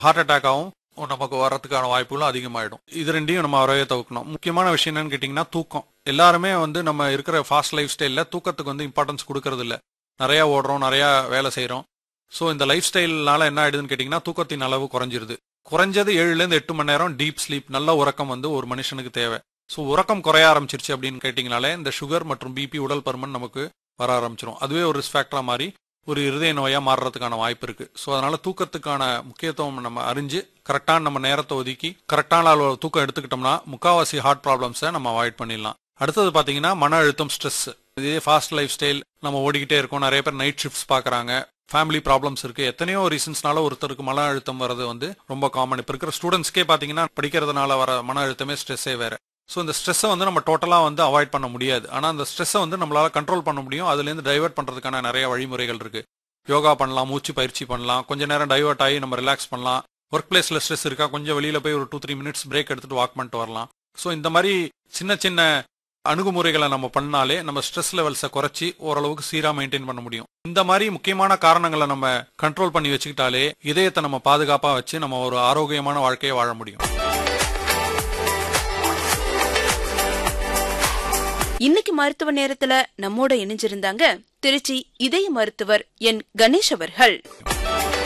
heart அட்டாக்காகவும் நமக்கு வர்றதுக்கான வாய்ப்புகளும் அதிகமாயிடும் இது ரெண்டையும் நம்ம அறவே தவிர்க்கணும் முக்கியமான விஷயம் என்னன்னு கேட்டிங்கன்னா தூக்கம் எல்லாருமே வந்து நம்ம இருக்கிற ஃபாஸ்ட் லைஃப் ஸ்டைலில் தூக்கத்துக்கு வந்து இம்பார்ட்டன்ஸ் கொடுக்கறது இல்ல நிறையா ஓடுறோம் நிறையா வேலை செய்கிறோம் ஸோ இந்த லைஃப் ஸ்டைல்னால என்ன ஆயிடுதுன்னு கேட்டிங்கன்னா தூக்கத்தின் அளவு குறைஞ்சிருது குறைஞ்சது ஏழுலேருந்து எட்டு மணி நேரம் டீப் ஸ்லீப் நல்ல உறக்கம் வந்து ஒரு மனுஷனுக்கு தேவை ஸோ உறக்கம் குறைய ஆரம்பிச்சிருச்சு அப்படின்னு கேட்டிங்கனாலே இந்த சுகர் மற்றும் பிபி உடல் பருமன் நமக்கு வர ஆரம்பிச்சிரும் அதுவே ஒரு ரிஸ்க் ஃபேக்டரா மாதிரி ஒரு இருதய நோயா மாறுறதுக்கான வாய்ப்பு இருக்கு ஸோ அதனால தூக்கத்துக்கான முக்கியத்துவம் நம்ம அறிஞ்சு கரெக்டான நம்ம நேரத்தை ஒதுக்கி கரெக்டான அளவு தூக்கம் எடுத்துக்கிட்டோம்னா முக்காவாசி ஹார்ட் ப்ராப்ளம்ஸை நம்ம அவாய்ட் பண்ணிடலாம் அடுத்தது பாத்தீங்கன்னா மன அழுத்தம் ஸ்ட்ரெஸ் இதே ஃபாஸ்ட் லைஃப் ஸ்டைல் நம்ம ஓடிக்கிட்டே இருக்கோம் நிறைய பேர் நைட் ஷிஃப்ட்ஸ் பாக்குறாங்க ஃபேமிலி ப்ராப்ளம்ஸ் இருக்கு எத்தனையோ ரீசன்ஸ்னால ஒருத்தருக்கு மன அழுத்தம் வர்றது வந்து ரொம்ப காமன் இப்போ இருக்கிற ஸ்டூடெண்ட்ஸ்க்கே பாத்தீங்கன்னா படிக்கிறதுனால வர மன அழுத்தமே ஸ்ட்ரெஸ்ஸே வேற ஸோ இந்த ஸ்ட்ரெஸ்ஸை வந்து நம்ம டோட்டலாக வந்து அவாய்ட் பண்ண முடியாது ஆனால் அந்த ஸ்ட்ரெஸ்ஸை வந்து நம்மளால கண்ட்ரோல் பண்ண முடியும் அதுலேருந்து டைவர்ட் பண்ணுறதுக்கான நிறைய வழிமுறைகள் இருக்கு யோகா பண்ணலாம் மூச்சு பயிற்சி பண்ணலாம் கொஞ்ச நேரம் டைவர்ட் ஆகி நம்ம ரிலாக்ஸ் பண்ணலாம் ஒர்க் பிளேஸில் ஸ்ட்ரெஸ் இருக்கா கொஞ்சம் வெளியில் போய் ஒரு டூ த்ரீ மினிட்ஸ் பிரேக் எடுத்துட்டு வாக் பண்ணிட்டு வரலாம் ஸோ இந்த மாதிரி சின்ன சின்ன அணுகுமுறைகளை நம்ம பண்ணாலே நம்ம ஸ்ட்ரெஸ் லெவல்ஸை குறைச்சி ஓரளவுக்கு சீராக மெயின்டைன் பண்ண முடியும் இந்த மாதிரி முக்கியமான காரணங்களை நம்ம கண்ட்ரோல் பண்ணி வச்சுக்கிட்டாலே இதயத்தை நம்ம பாதுகாப்பாக வச்சு நம்ம ஒரு ஆரோக்கியமான வாழ்க்கையை வாழ முடியும் இன்னைக்கு மருத்துவ நேரத்துல நம்மோட இணைஞ்சிருந்தாங்க திருச்சி இதய மருத்துவர் என் கணேஷ் அவர்கள்